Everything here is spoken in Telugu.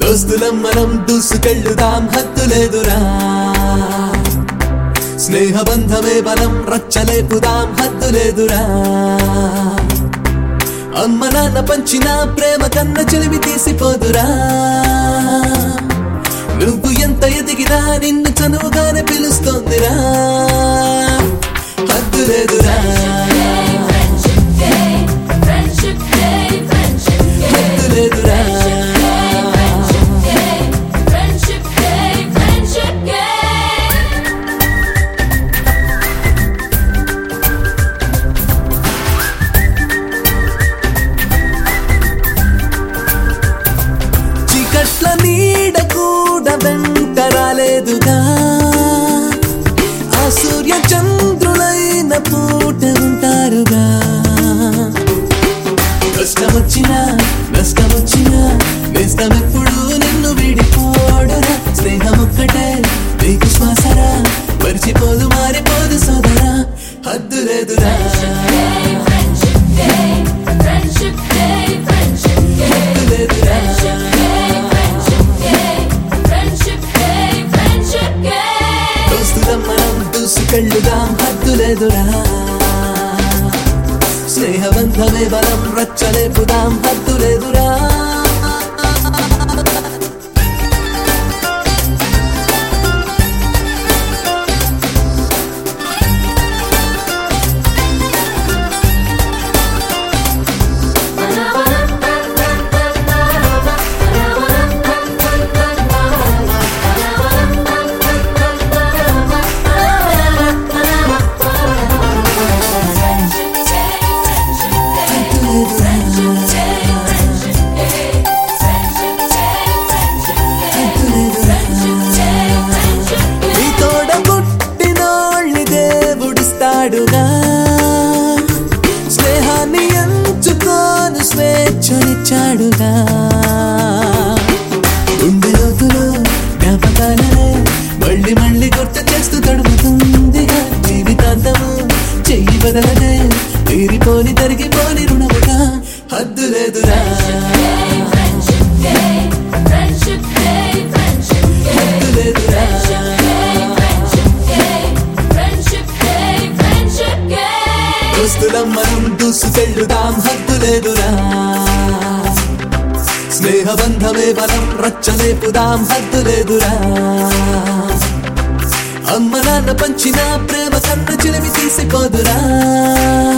దోస్తులం మనం దూసుకెళ్ళుదాం హద్దులేదురా స్నేహబంధమే బలం రచ్చలేపుదాం హద్దులేదురా అమ్మ నాన్న పంచిన ప్రేమ కన్న చెలిమి తీసిపోదురా నువ్వు ఎంత ఎదిగినా నిన్ను చనువుగానే పిలుస్తోందిరా హద్దులేదురా Friendship day, friendship day, హద్దులేదురా friendship day, friendship day. చీకట్ల నీడ కూడా వెంట రాలేదుగా ఆ సూర్య చంద్రులైన పూట ఉంటారుగా కష్టం వచ్చినా నష్టం వచ్చినా నేస్తం ఎప్పుడు నిన్ను విడిపోడురా స్నేహం ఒక్కటే నీకు శ్వాసరా మరిచిపోదు మారిపోదు సోదరా హద్దు లేదురా Friendship day, friendship day, friendship day, హద్దు లేదురా friendship day, friendship day, friendship day. దోస్తులం మనం దూసుకెళ్ళుదాం హద్దు లేదురా స్నేహబంధమే బలం రచ్చలేపుదాం హద్దు లేదురా Friendship day, friendship day, friendship day, friendship day, friendship day, friendship day, friendship day, friendship day. నీ తోడ పుట్టినోళ్ళి దేవుడిస్తాడుగా స్నేహాన్ని ఎంచుకోను స్వేచ్ఛనిచ్చాడుగా గుండె లోతులో జ్ఞాపకాలనే మళ్ళీ మళ్ళీ గుర్తు చేస్తూ తడుముతుందిగా జీవితాంతము చెయ్యి బదలనే తీరిపోని తరిగిపోని రుణముగా హద్దు లేదురా Friendship day, friendship day, friendship day, హద్దు లేదురా friendship day, friendship day, friendship day. దోస్తులం మనం దూసుకెళ్ళుదాం హద్దు లేదురా స్నేహబంధమే బలం రచ్చలేపుదాం హద్దు లేదురా అమ్మ నాన్న పంచిన ప్రేమ కన్న చిలిమి తీసిపోదురా